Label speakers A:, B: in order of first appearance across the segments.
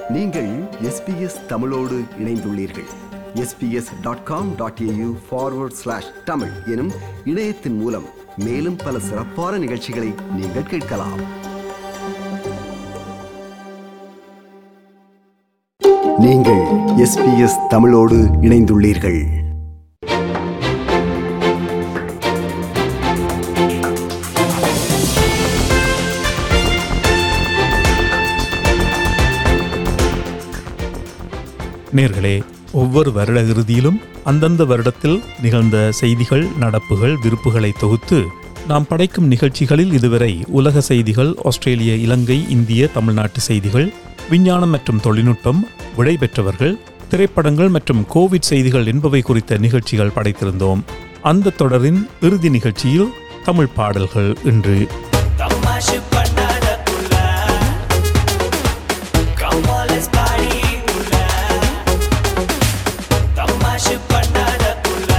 A: நீங்கள் எஸ்பிஎஸ் தமிழோடு இணைந்துள்ளீர்கள் S B S dot com dot A U forward slash Tamil எனும் இணையத்தின் மூலம் மேலும் பல சிறப்பான நிகழ்ச்சிகளை நீங்கள் கேட்கலாம் நீங்கள் எஸ்பிஎஸ் தமிழோடு இணைந்துள்ளீர்கள்
B: நேர்களே ஒவ்வொரு வருட இறுதியிலும் அந்தந்த வருடத்தில் நிகழ்ந்த செய்திகள் நடப்புகள் விருப்புகளை தொகுத்து நாம் படைக்கும் நிகழ்ச்சிகளில் இதுவரை உலக செய்திகள் ஆஸ்திரேலிய இலங்கை இந்திய தமிழ்நாட்டு செய்திகள் விஞ்ஞானம் மற்றும் தொழில்நுட்பம் விடை பெற்றவர்கள் திரைப்படங்கள் மற்றும் கோவிட் செய்திகள் என்பவை குறித்த நிகழ்ச்சிகள் படைத்திருந்தோம் அந்த தொடரின் இறுதி நிகழ்ச்சியில் தமிழ் பாடல்கள் இன்று
C: தமாஷு பண்ணாத புள்ள கம்மாலஸ் பாடி புள்ள தமாஷு பண்ணாத புள்ள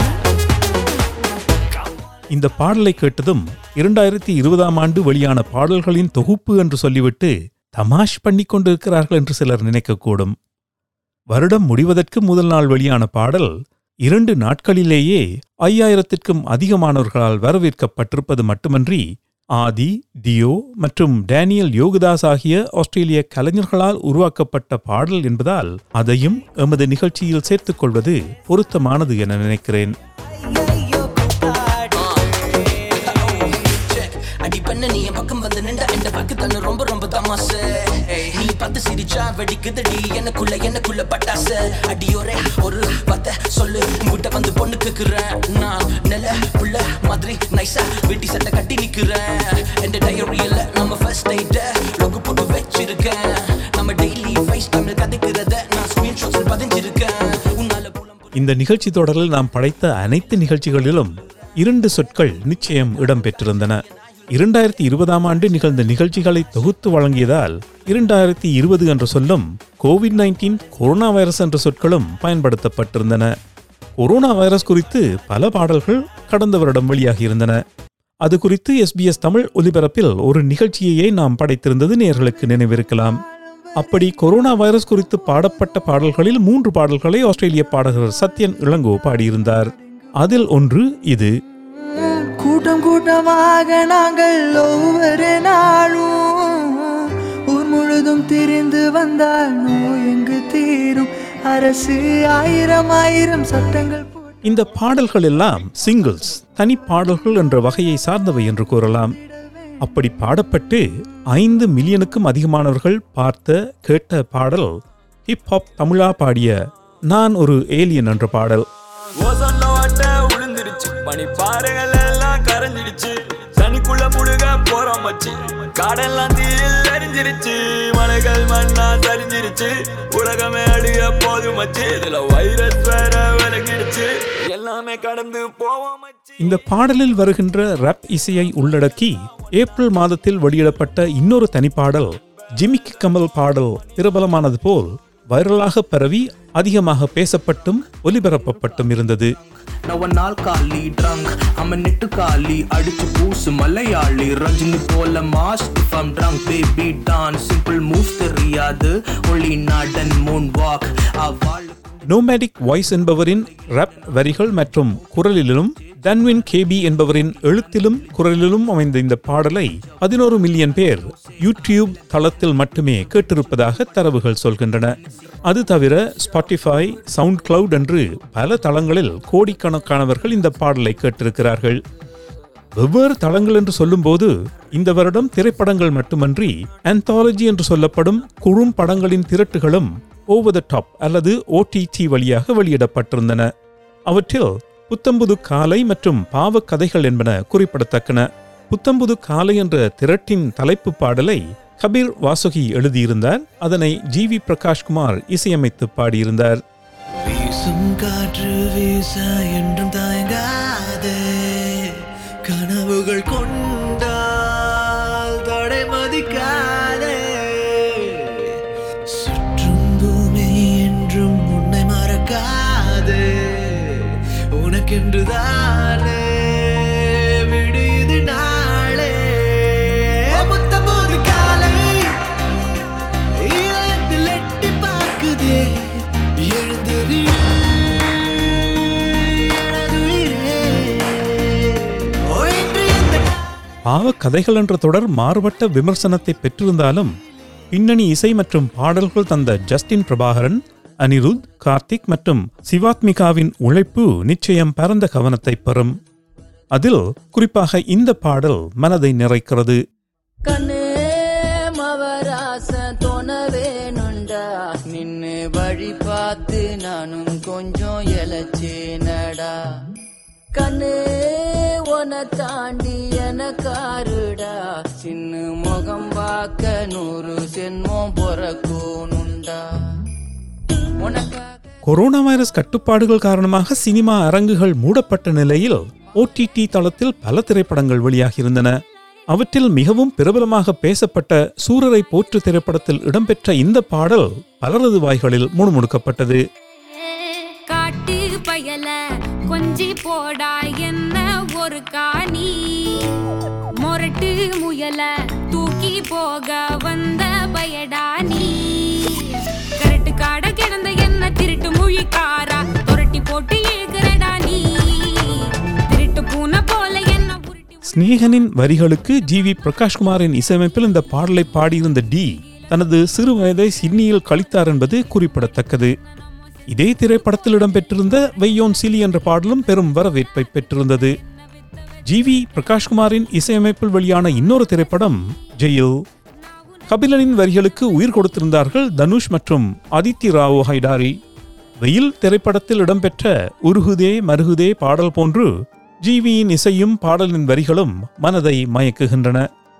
B: இந்த பாடலை கேட்டதும் இரண்டாயிரத்தி இருபதாம் ஆண்டு வெளியான பாடல்களின் தொகுப்பு என்று சொல்லிவிட்டு தமாஷ் பண்ணி கொண்டிருக்கிறார்கள் என்று சிலர் நினைக்கக்கூடும் வருடம் முடிவதற்கு முதல் நாள் வெளியான பாடல் இரண்டு நாட்களிலேயே ஐயாயிரத்திற்கும் அதிகமானவர்களால் வரவேற்கப்பட்டிருப்பது மட்டுமன்றி ஆதி டியோ மற்றும் டேனியல் யோகதாஸ் ஆகிய ஆஸ்திரேலிய கலைஞர்களால் உருவாக்கப்பட்ட பாடல் என்பதால் அதையும் எமது நிகழ்ச்சியில் சேர்த்துக் கொள்வது பொருத்தமானது என நினைக்கிறேன்
C: ஐயோ கூத்தாடி செக் அடி பண்ண நீ என் பக்கம் வந்து நின்ற இந்த பக்கு தன்னு ரொம்ப ரொம்ப தமாசு நீ பார்த்து சிரிச்சா வெடிக்குதடி எனக்குள்ள எனக்குள்ள பட்டாசு அடியோரே ஒரு பத்த சொல்லு உங்ககிட்ட வந்து பொண்ணு கேக்குறேன் நான் நெல புள்ள மாதிரி நைஸா வெட்டி சட்டை கட்டி நிக்கிறேன் எந்த டயரியில நம்ம ஃபர்ஸ்ட் நைட்ட லொக்கு போட்டு வச்சிருக்கேன் நம்ம டெய்லி ஃபைஸ் டைம்ல கதைக்கிறத நான் ஸ்கிரீன்ஷாட்ஸ் பதிஞ்சிருக்கேன் உன்னால புலம்
B: இந்த நிகழ்ச்சி தொடரில் நாம் படைத்த அனைத்து நிகழ்ச்சிகளிலும் இரண்டு சொற்கள் நிச்சயம் இடம்பெற்றிருந்தன இரண்டாயிரத்தி இருபதாம் ஆண்டு நிகழ்ந்த நிகழ்ச்சிகளை தொகுத்து வழங்கியதால் இரண்டாயிரத்தி இருபது என்ற சொல்லும் கோவிட் நைன்டீன் கொரோனா வைரஸ் என்ற சொற்களும் பயன்படுத்தப்பட்டிருந்தன கொரோனா வைரஸ் குறித்து பல பாடல்கள் கடந்த வருடம் வெளியாகியிருந்தன அது குறித்து எஸ்பிஎஸ் தமிழ் ஒலிபரப்பில் ஒரு நிகழ்ச்சியையே நாம் படைத்திருந்தது நேர்களுக்கு நினைவிருக்கலாம் அப்படி கொரோனா வைரஸ் குறித்து பாடப்பட்ட பாடல்களில் மூன்று பாடல்களை ஆஸ்திரேலிய பாடகர் சத்யன் இளங்கோ பாடியிருந்தார் அதில் ஒன்று இது
D: கூட்டம் கூட்டமாக நாங்கள் ஒவ்வொரு நாளும் ஊர் முழுதும் திரிந்து வந்தால் நோய் எங்கு தீரும் அரசு ஆயிரம் ஆயிரம் சட்டங்கள் போட்டு
B: இந்த பாடல்கள் எல்லாம் சிங்கிள்ஸ் தனி பாடல்கள் என்ற வகையை சார்ந்தவை என்று கூறலாம் அப்படி பாடப்பட்டு ஐந்து மில்லியனுக்கும் அதிகமானவர்கள் பார்த்த கேட்ட பாடல் ஹிப்ஹாப் தமிழா பாடிய நான் ஒரு ஏலியன் என்ற பாடல்
E: ஓசோன்ல ஓட்ட உளுந்துருச்சு பனி பாறைகள் எல்லாம் கரைஞ்சிடுச்சு தனிக்குள்ள முழுக போறோம் மச்சி காடெல்லாம் தீயில் எரிஞ்சிருச்சு மலைகள் மண்ணா சரிஞ்சிருச்சு உலகமே அழிய போது மச்சி இதுல வைரஸ் வேற விலகிடுச்சு எல்லாமே கடந்து போவோம் மச்சி
B: இந்த பாடலில் வருகின்ற ரப் இசையை உள்ளடக்கி ஏப்ரல் மாதத்தில் வெளியிடப்பட்ட இன்னொரு தனிப்பாடல் ஜிமிக்கி கமல் பாடல் பிரபலமானது போல் வைரலாக பரவி அதிகமாக பேசப்பட்டும் ஒலிபரப்பப்பட்டும் இருந்தது
F: நான் ஒரு நாள் காலி ட்ரங்க் அம்ம நெட்டு காலி அடிச்சு பூசு மலையாளி ரஜினி போல mass if I'm drunk baby dance simple moves தெரியாது ஒளி நாடன் மூன் வாக் அவ்வாழ்
B: நோமேடிக் வாய்ஸ் என்பவரின் ரப் வரிகள் மற்றும் குரலிலும் தன்வின் கேபி என்பவரின் எழுத்திலும் குரலிலும் அமைந்த இந்த பாடலை பதினோரு மில்லியன் பேர் யூடியூப் தளத்தில் மட்டுமே கேட்டிருப்பதாக தரவுகள் சொல்கின்றன அது தவிர ஸ்பாட்டிஃபை சவுண்ட் கிளவுட் என்று பல தளங்களில் கோடிக்கணக்கானவர்கள் இந்த பாடலை கேட்டிருக்கிறார்கள் வெவ்வேறு தளங்கள் என்று சொல்லும்போது இந்த வருடம் திரைப்படங்கள் மட்டுமன்றி anthology என்று சொல்லப்படும் குறும் படங்களின் திரட்டுகளும் ஓவர் த டாப் அல்லது ஓடிடி வழியாக வெளியிடப்பட்டிருந்தன அவற்றில் புத்தம்புது காலை மற்றும் பாவக் கதைகள் என்பன குறிப்பிடத்தக்கன புத்தம்புது காலை என்ற திரட்டின் தலைப்பு பாடலை கபீர் வாசுகி எழுதியிருந்தார் அதனை ஜி வி பிரகாஷ்குமார் இசையமைத்து பாடியிருந்தார்
C: வீசும் காற்று வீச என்றும் தயங்காதே கனவுகள் கொண்டால் தடை மதிக்காதே சுற்றும் பூமி என்றும் உன்னை மறக்காதே உனக்கென்று தானே விடியுது நாளே முத்தம்போது காலை இதயத்தில்
B: பாவ கதைகள் என்ற தொடர் மாறுபட்ட விமர்சனத்தை பெற்றிருந்தாலும் பின்னணி இசை மற்றும் பாடல்கள் தந்த ஜஸ்டின் பிரபாகரன் அனிருத் கார்த்திக் மற்றும் சிவாத்மிகாவின் உழைப்பு நிச்சயம் பரந்த கவனத்தை பெறும் அதில் குறிப்பாக இந்த பாடல் மனதை நிறைக்கிறது
G: கண்ணே மவராச தோண வேணுண்டா நின்னு வழி பார்த்து நானும் கொஞ்சம் எழச்சேனடா கண்ணே உன தாண்டி எனக்காருடா சின்ன முகம் பார்க்க நூறு சென்மம் பொறக்கோனுண்டா உனக்காக
B: கொரோனா வைரஸ் கட்டுப்பாடுகள் காரணமாக சினிமா அரங்குகள் மூடப்பட்ட நிலையில் ஓடிடி தளத்தில் பல திரைப்படங்கள் வெளியாகியிருந்தன அவற்றில் மிகவும் பிரபலமாக பேசப்பட்ட சூரரை போற்று திரைப்படத்தில் இடம்பெற்ற இந்த பாடல் பலரது வாய்களில் முணுமுணுக்கப்பட்டது
H: காட்டு பயல கொஞ்சி போடா என்ன ஒரு காணி மொரட்டு முயல தூக்கி போக வந்த பயடா நீ கரட்டு காட கிடந்த என்ன திருட்டு மொழிக்காரா புரட்டி போட்டு ஏகுறடா நீ திருட்டு பூனை போல என்ன உருட்டி
B: ஸ்நேகனின் வரிகளுக்கு ஜி வி பிரகாஷ்குமாரின் இசையமைப்பில் இந்த பாடலை பாடியிருந்த டி தனது சிறு வயதை சிட்னியில் கழித்தார் என்பது குறிப்பிடத்தக்கது இதே திரைப்படத்தில் இடம்பெற்றிருந்த வெய்யோன் சிலி என்ற பாடலும் பெரும் வரவேற்பை பெற்றிருந்தது ஜி வி பிரகாஷ்குமாரின் இசையமைப்பில் வெளியான இன்னொரு திரைப்படம் ஜெயில் கபிலனின் வரிகளுக்கு உயிர் கொடுத்திருந்தார்கள் தனுஷ் மற்றும் ஆதித்ய ராவோ ஹைடாரி வெயில் திரைப்படத்தில் இடம்பெற்ற உருகுதே மருகுதே பாடல் போன்று ஜிவியின் இசையும் பாடலின் வரிகளும் மனதை மயக்குகின்றன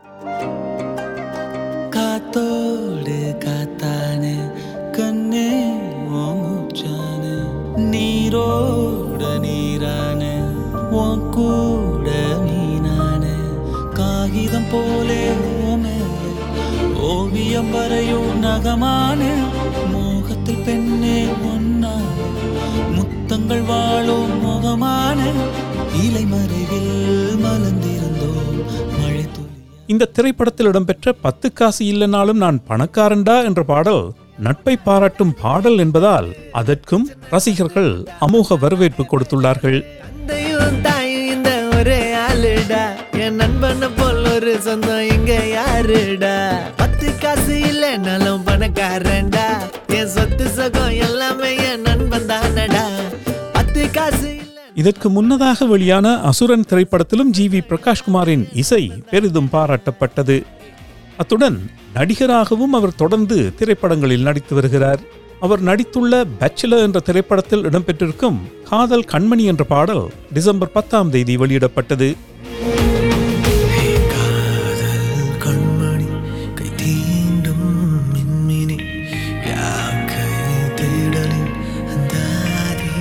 I: காத்தோடு காத்தானே கண்ணே ஓமுச்சானே நீரோட நீரானே உன் கூட மீனானே காகிதம் போலே ஓமே ஓவியம் வரையும் நகமானே மோகத்தில் பெண்ணே ஒன்னா முத்தங்கள் வாழும் முகமான இலை மறைவில் மலர்ந்திருந்தோம் மழை துளி
B: இந்த திரைப்படத்தில் இடம்பெற்ற பத்து காசு இல்லைனாலும் நான் பணக்காரன்டா என்ற பாடல் நட்பை பாராட்டும் பாடல் என்பதால் அதற்கும் ரசிகர்கள் அமோக வரவேற்பு கொடுத்துள்ளார்கள்
D: தந்தையும் தாயும் இந்த ஒரே ஆளுடா என் நண்பனை போல் ஒரு சொந்தம் இங்க யாருடா பத்து காசு இல்லைனாலும் பணக்காரன்டா என் சொத்து சுகம் எல்லாமே என் நண்பன் தானடா பத்து காசு இல்ல
B: இதற்கு முன்னதாக வெளியான அசுரன் திரைப்படத்திலும் ஜி வி பிரகாஷ்குமாரின் இசை பெரிதும் பாராட்டப்பட்டது அத்துடன் நடிகராகவும் அவர் தொடர்ந்து திரைப்படங்களில் நடித்து வருகிறார் அவர் நடித்துள்ள பேச்சுலர் என்ற திரைப்படத்தில் இடம்பெற்றிருக்கும் காதல் கண்மணி என்ற பாடல் டிசம்பர் பத்தாம் தேதி வெளியிடப்பட்டது
I: காதல் கண்மணி கை தீண்டும் மின்மினி யாக்கை தேடலின் அந்தாதி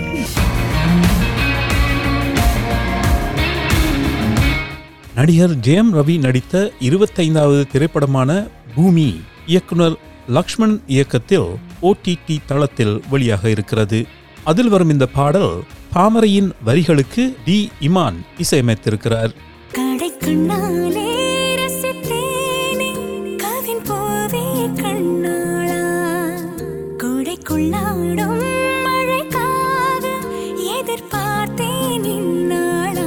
B: நடிகர் ஜெயம் ரவி நடித்த இருபத்தைந்தாவது திரைப்படமான பூமி இயக்குனர் லக்ஷ்மண் இயக்கத்தில் ஓடிடி தளத்தில் வெளியாக இருக்கிறது அதில் வரும் இந்த பாடல் தாமரையின் வரிகளுக்கு டி இமான் இசையமைத்திருக்கிறார்
H: கடைக்கண்ணாலே ரசித்தேனே கவின் போவே கண்ணாளா கொடைக்குள்ளாடும் மழைக்காக எதிர்பார்த்தேன் இந்நாளா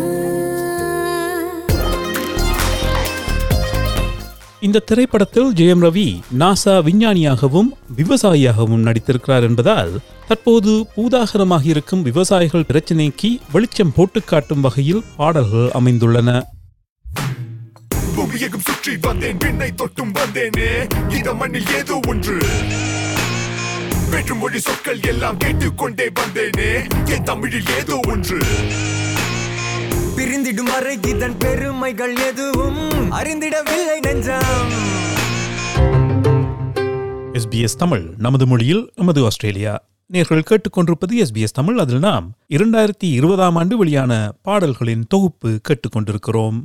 B: இந்த திரைப்படத்தில் ஜெயம் ரவி நாசா விஞ்ஞானியாகவும் விவசாயியாகவும் நடித்திருக்கிறார் என்பதால் தற்போது பூதாகரமாக இருக்கும் விவசாயிகள் பிரச்சினைக்கு வெளிச்சம் போட்டு காட்டும் வகையில் பாடல்கள் அமைந்துள்ளன
J: பூமியகம் சுற்றி வந்தேன் விண்ணை தொட்டும் வந்தேனே இந்த மண்ணில் ஏதோ ஒன்று வேற்று மொழி சொற்கள் எல்லாம் கேட்டுக்கொண்டே வந்தேனே என் தமிழில் ஏதோ ஒன்று
D: பிரிந்திடும் வரை இதன் பெருமைகள் எதுவும் அறிந்திடவில்லை நெஞ்சம்
B: எஸ்பிஎஸ் தமிழ் நமது மொழியில் நமது ஆஸ்திரேலியா நேர்கள் கேட்டுக்கொண்டிருப்பது எஸ்பிஎஸ் தமிழ் அதில் நாம் இரண்டாயிரத்தி இருபதாம் ஆண்டு வெளியான பாடல்களின் தொகுப்பு கேட்டுக்கொண்டிருக்கிறோம்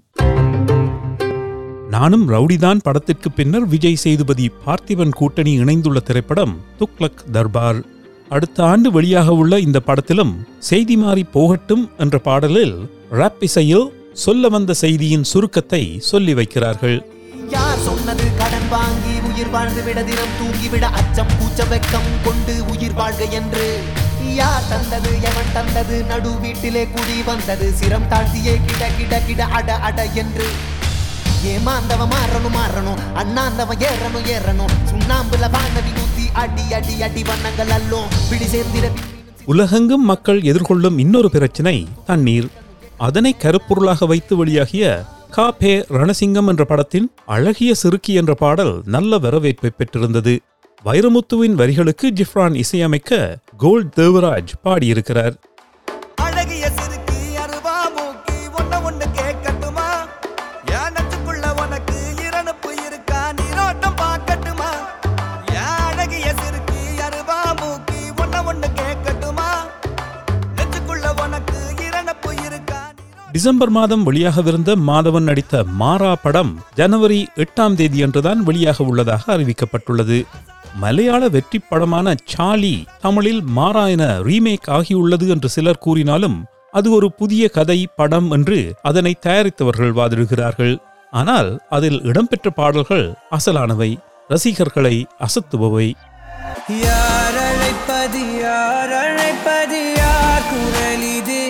B: நானும் ரவுடிதான் படத்திற்கு பின்னர் விஜய் சேதுபதி பார்த்திபன் கூட்டணி இணைந்துள்ள திரைப்படம் துக்ளக் தர்பார் அடுத்த ஆண்டு வெளியாக உள்ள இந்த படத்திலும் செய்தி மாறி போகட்டும் என்ற பாடலில் ராப் இசையில் சொல்ல வந்த செய்தியின் சுருக்கத்தை சொல்லி வைக்கிறார்கள்
D: யார் சொன்னது கடன் வாங்கி உயிர் வாழ்ந்து விட தினம் தூங்கிவிட அச்சம் கூச்ச வெக்கம் கொண்டு உயிர் வாழ்க என்று யார் தந்தது எவன் தந்தது நடு வீட்டிலே குடி வந்தது சிரம் தாழ்த்தியே கிட கிட கிட அட அட என்று
K: ஏமாந்தவன் மாறணும் மாறணும் அண்ணாந்தவன் ஏறணும் ஏறணும் சுண்ணாம்புல வானவி ஊத்தி அடி அடி அடி வண்ணங்கள் அல்லும் பிடி சேர்ந்திட
B: உலகெங்கும் மக்கள் எதிர்கொள்ளும் இன்னொரு பிரச்சினை தண்ணீர் அதனை கருப்பொருளாக வைத்து வெளியாகிய கா பே ரணசிங்கம் என்ற படத்தின் அழகிய சிறுக்கி என்ற பாடல் நல்ல வரவேற்பை பெற்றிருந்தது வைரமுத்துவின் வரிகளுக்கு ஜிப்ரான் இசையமைக்க கோல்ட் தேவராஜ் பாடியிருக்கிறார்
L: அழகிய சிறுக்கி அருவா மூக்கி ஒன்ன ஒண்ணு கேட்கட்டுமா என் நச்சுக்குள்ள உனக்கு இரணுப்பு இருக்கா நீரோட்டம் பார்க்கட்டுமா என் அழகிய சிறுக்கி அருவா மூக்கி ஒன்ன ஒண்ணு கேட்கட்டுமா நெஞ்சுக்குள்ள உனக்கு இரணுப்பு இருக்கா
B: டிசம்பர் மாதம் வெளியாகவிருந்த மாதவன் நடித்த மாறா படம் ஜனவரி எட்டாம் தேதி அன்றுதான் வெளியாக உள்ளதாக அறிவிக்கப்பட்டுள்ளது மலையாள வெற்றி படமான சாலி தமிழில் மாறா என ரீமேக் ஆகியுள்ளது என்று சிலர் கூறினாலும் அது ஒரு புதிய கதை படம் என்று அதனை தயாரித்தவர்கள் வாதிடுகிறார்கள் ஆனால் அதில் இடம்பெற்ற பாடல்கள் அசலானவை ரசிகர்களை அசத்துபவை
M: யார் அழைப்பது யார் அழைப்பது யார் குரல் இது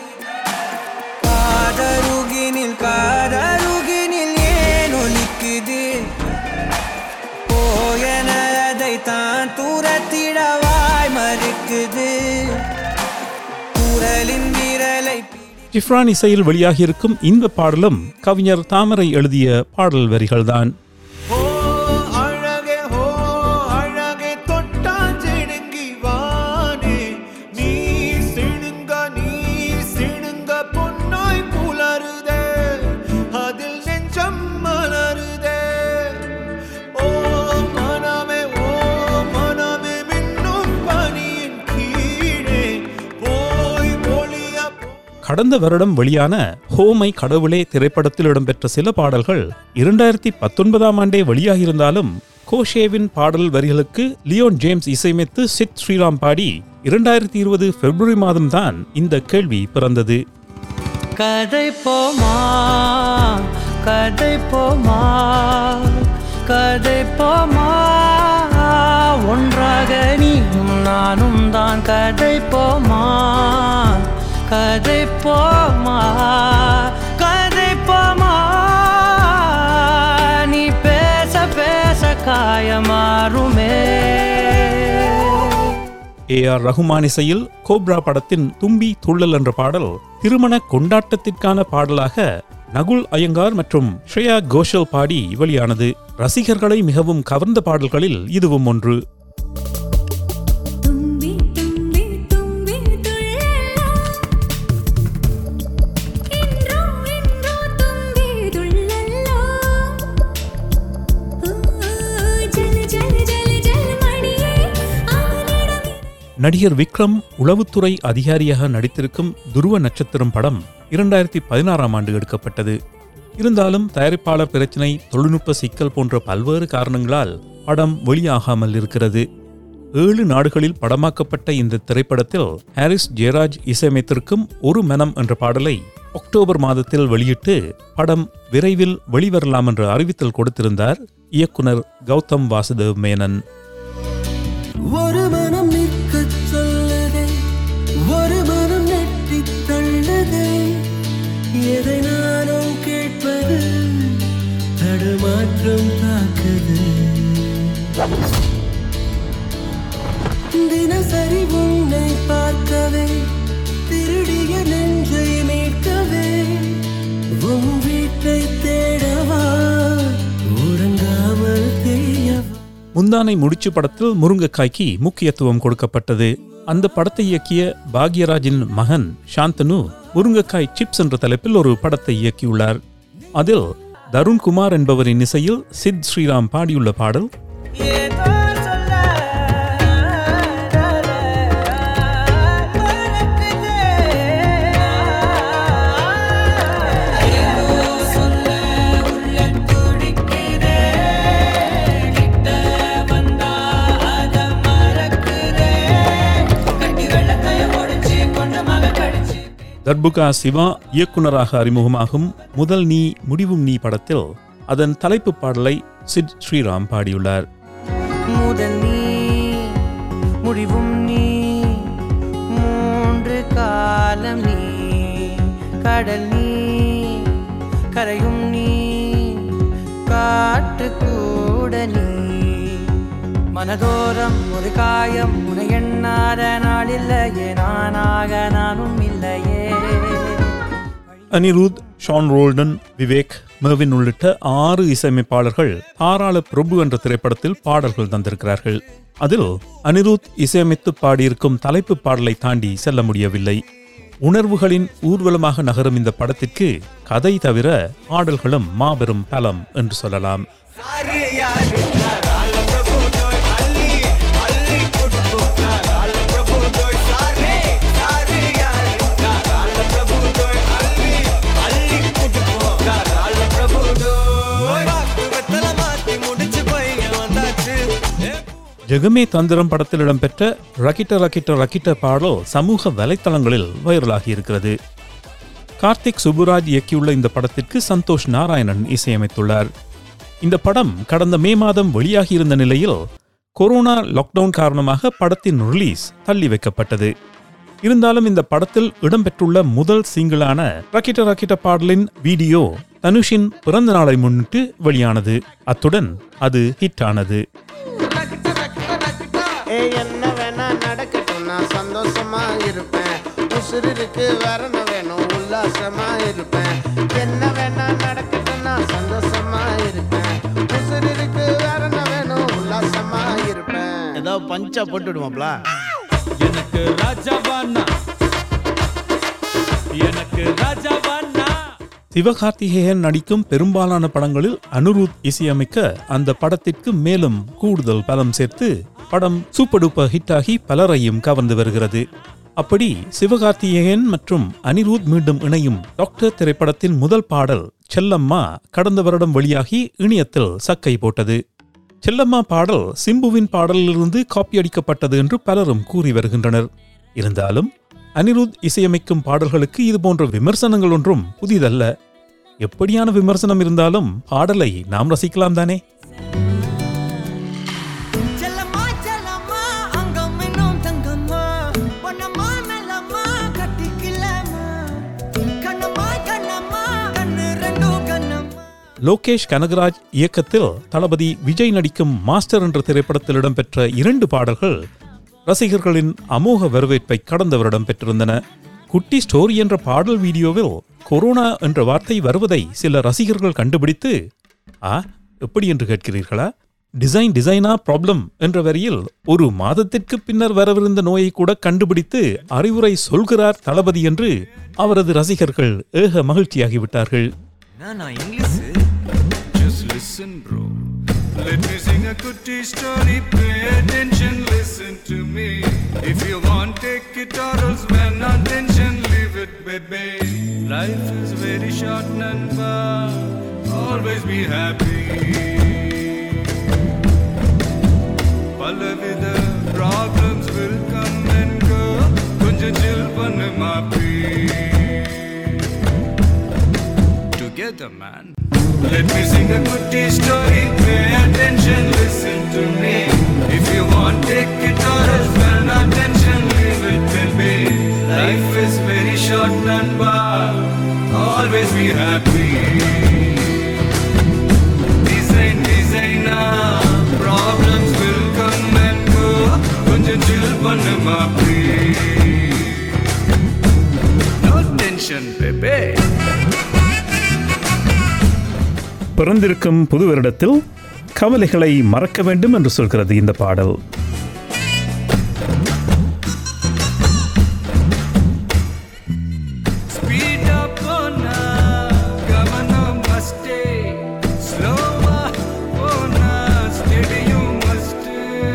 M: காதருகினில் காதருகினில் ஏன் ஒலிக்குது போயன அதை தான் தூரத்திடவாய் மறுக்குது குரலின் விரலை
B: ஜிப்ரான் இசையில் வெளியாகியிருக்கும் இந்த பாடலும் கவிஞர் தாமரை எழுதிய பாடல் வரிகள்தான்
D: அழகே ஹோ அழகே தொட்டால் சிணுங்கி வானே நீ சிணுங்க நீ சிணுங்க பொன்னாய் புலருதே அதில் நெஞ்சம் மலருதே ஓ மனமே ஓ மனமே மின்னும் பனியின் கீழே போய் ஒளிய
B: கடந்த வருடம் வெளியான ஹோமை கடவுளே திரைப்படத்தில் இடம்பெற்ற சில பாடல்கள் இரண்டாயிரத்தி பத்தொன்பதாம் ஆண்டே வெளியாகியிருந்தாலும் கோஷேவின் பாடல் வரிகளுக்கு லியோன் ஜேம்ஸ் இசையமைத்து சித் ஸ்ரீராம் பாடி இரண்டாயிரத்தி இருபது பிப்ரவரி மாதம்தான் இந்த கேள்வி பிறந்தது
M: கதை போமா கதை போமா கதை போமா ஒன்றாக நீயும் நானும் தான் கதை போமா கதை போமா கதை போமா நீ பேச பேச காயமாறுமே
B: ஏ ஆர் ரஹ்மான் இசையில் கோப்ரா படத்தின் தும்பி துள்ளல் என்ற பாடல் திருமண கொண்டாட்டத்திற்கான பாடலாக நகுல் ஐயங்கார் மற்றும் ஸ்ரேயா கோஷல் பாடி வெளியானது ரசிகர்களை மிகவும் கவர்ந்த பாடல்களில் இதுவும் ஒன்று நடிகர் விக்ரம் உளவுத்துறை அதிகாரியாக நடித்திருக்கும் துருவ நட்சத்திரம் படம் இரண்டாயிரத்தி பதினாறாம் ஆண்டு எடுக்கப்பட்டது இருந்தாலும் தயாரிப்பாளர் பிரச்சினை தொழில்நுட்ப சிக்கல் போன்ற பல்வேறு காரணங்களால் படம் வெளியாகாமல் இருக்கிறது ஏழு நாடுகளில் படமாக்கப்பட்ட இந்த திரைப்படத்தில் ஹாரிஸ் ஜெயராஜ் இசையமைத்திருக்கும் ஒரு மனம் என்ற பாடலை அக்டோபர் மாதத்தில் வெளியிட்டு படம் விரைவில் வெளிவரலாம் என்ற அறிவித்தல் கொடுத்திருந்தார் இயக்குனர் கௌதம் வாசுதேவ் மேனன்
I: ஒரு மனம் நிற்க சொல்லுதே ஒரு மனம் நெட்டி தள்ளுதே எதை நானும் கேட்பது தடுமாற்றம் தாக்குது தினசரி உன்னை பார்க்கவே திருடிய நெஞ்சை மீட்கவே உன் வீட்டை தேடவா உறங்காமல் தேயவா
B: முந்தானை முடிச்சு படத்தில் முருங்கைக்காய்க்கு முக்கியத்துவம் கொடுக்கப்பட்டது அந்த படத்தை இயக்கிய பாக்யராஜின் மகன் சாந்தனு முருங்கைக்காய் சிப்ஸ் என்ற தலைப்பில் ஒரு படத்தை இயக்கியுள்ளார் அதில் தருண்குமார் என்பவரின் இசையில் சித் ஸ்ரீராம் பாடியுள்ள பாடல் தர்புகா சிவா இயக்குனராக அறிமுகமாகும் முதல் நீ முடிவும் நீ படத்தில் அதன் தலைப்பு பாடலை சித் ஸ்ரீராம் பாடியுள்ளார்
M: முதல் நீ முடிவும் நீ மூன்று காலம் நீ கடல் நீ கரையும் நீ மனதோரம் ஒரு காயம் உனை எண்ணாத நாளில்லையே நானாக நானும் இல்லையே
B: அனிருத் ஷான் ரோல்டன் விவேக் மெர்வின் உள்ளிட்ட ஆறு இசையமைப்பாளர்கள் தாராள பிரபு என்ற திரைப்படத்தில் பாடல்கள் தந்திருக்கிறார்கள் அதில் அனிருத் இசையமைத்து பாடியிருக்கும் தலைப்பு பாடலை தாண்டி செல்ல முடியவில்லை உணர்வுகளின் ஊர்வலமாக நகரும் இந்த படத்திற்கு கதை தவிர பாடல்களும் மாபெரும் பலம் என்று சொல்லலாம் ஜெகமே தந்திரம் படத்தில் இடம்பெற்ற ரக்கிட்ட ரக்கிட்ட ரக்கிட்ட பாடல் சமூக வலைத்தளங்களில் வைரலாகி இருக்கிறது கார்த்திக் சுப்புராஜ் இயக்கியுள்ள இந்த படத்திற்கு சந்தோஷ் நாராயணன் இசையமைத்துள்ளார் இந்த படம் கடந்த மே மாதம் வெளியாகியிருந்த நிலையில் கொரோனா லாக்டவுன் காரணமாக படத்தின் ரிலீஸ் தள்ளி வைக்கப்பட்டது இருந்தாலும் இந்த படத்தில் இடம்பெற்றுள்ள முதல் சிங்கிளான ரக்கிட்ட ரக்கிட்ட பாடலின் வீடியோ தனுஷின் பிறந்த நாளை முன்னிட்டு வெளியானது அத்துடன் அது ஹிட் ஆனது
N: ஏய் என்ன வேணா நடக்கட்டும் நான் சந்தோஷமா இருப்பேன் உசுருக்கு வரண வேணும் உல்லாசமா இருப்பேன் என்ன வேணா நடக்கட்டும் நான் சந்தோஷமா இருப்பேன் உசுருக்கு வரண வேணும் உல்லாசமா இருப்பேன் ஏதோ பஞ்சா போட்டு விடுவாப்ல
E: எனக்கு ராஜாவானா எனக்கு ராஜாவானா
B: சிவகார்த்திகேயன் நடிக்கும் பெரும்பாலான படங்களில் அனுருத் இசையமைக்க அந்த படத்திற்கு மேலும் கூடுதல் பலம் சேர்த்து படம் சூப்பர் டூப்பர் ஹிட் ஆகி பலரையும் கவர்ந்து வருகிறது அப்படி சிவகார்த்திகேயன் மற்றும் அனிருத் மீண்டும் இணையும் டாக்டர் திரைப்படத்தின் முதல் பாடல் செல்லம்மா கடந்த வருடம் வெளியாகி இணையத்தில் சக்கை போட்டது செல்லம்மா பாடல் சிம்புவின் பாடலிலிருந்து காப்பி அடிக்கப்பட்டது என்று பலரும் கூறி வருகின்றனர் இருந்தாலும் அனிருத் இசையமைக்கும் பாடல்களுக்கு இது போன்ற விமர்சனங்கள் ஒன்றும் புதிதல்ல எப்படியான விமர்சனம் இருந்தாலும் பாடலை நாம் ரசிக்கலாம் தானே
I: செல்லம்மா செல்லம்மா அங்கம் இன்னும் தங்கம்மா பொன்னம்மா மெல்லம்மா கட்டிக்கலாமா கண்ணம்மா கண்ணம்மா கண்ணு ரெண்டும் கண்ணம்மா
B: லோகேஷ் கனகராஜ் இயக்கத்தில் தளபதி விஜய் நடிக்கும் மாஸ்டர் என்ற திரைப்படத்தில் இடம்பெற்ற இரண்டு பாடல்கள் ரசிகர்களின் அமோக வரவேற்பை கடந்த வருடம் பெற்றிருந்தன குட்டி ஸ்டோரி என்ற பாடல் வீடியோவில் கொரோனா என்ற வார்த்தை வருவதை சில ரசிகர்கள் கண்டுபிடித்து ஆ எப்படி என்று கேட்கிறீர்களா டிசைன் டிசைனா ப்ராப்ளம் என்ற வரியில் ஒரு மாதத்திற்கு பின்னர் வரவிருந்த நோயை கூட கண்டுபிடித்து அறிவுரை சொல்கிறார் தளபதி என்று அவரது ரசிகர்கள் ஏக மகிழ்ச்சியாகிவிட்டார்கள்
E: நான் English Just listen bro Let me sing a goodie story Pay attention, listen to me If you want, take it or else when attention, leave it baby Life is very short Namba Always be happy பலவித problems will come and go கொஞ்சம் chill பண்ணு மாப்பி together, man. Let me sing a goodie story. Pay attention, listen to me. If you want, take it or else well, attention, leave it will be. Life is very short, Nanba. Always be happy. Design, designer. Problems will come and go. கொஞ்சம் chill பண்ணு மாப்பி. No tension, baby.
B: பிறந்திருக்கும் புது வருடத்தில் கவலைகளை மறக்க வேண்டும் என்று சொல்கிறது இந்த பாடல்
E: Speed up on கவனம் must ஸ்லோவா போனா ஸ்டெடியும் must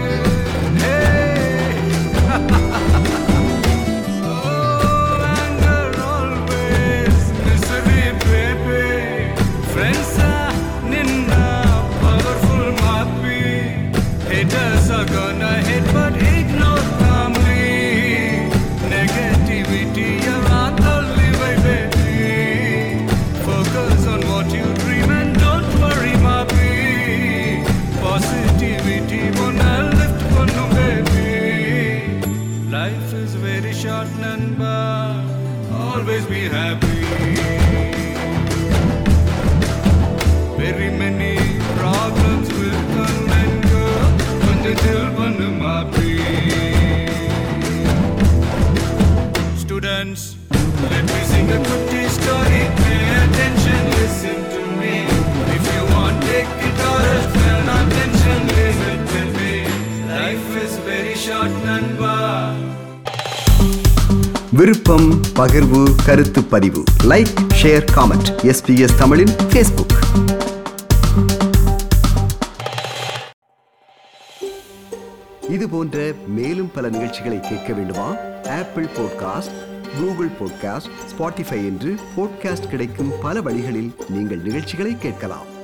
E: Oh, anger always misery baby Friends நின்னா powerful மாப்பி Haters are gonna hate but ignore calmly Negativity around only way baby Focus on what you dream and don't worry மாப்பி Positivity wanna lift பண்ணும் baby Life is very short நண்பா Always be happy Very many problems will come and go கொஞ்சம் chill
A: விருப்பம் பகிர்வு கருத்து பதிவு like share comment SBS தமிழின் Facebook இது போன்ற மேலும் பல நிகழ்ச்சிகளை கேட்க வேண்டுமா Apple podcast Google podcast Spotify என்று பாட்காஸ்ட் கிடைக்கும் பல வழிகளில் நீங்கள் நிகழ்ச்சிகளை கேட்கலாம்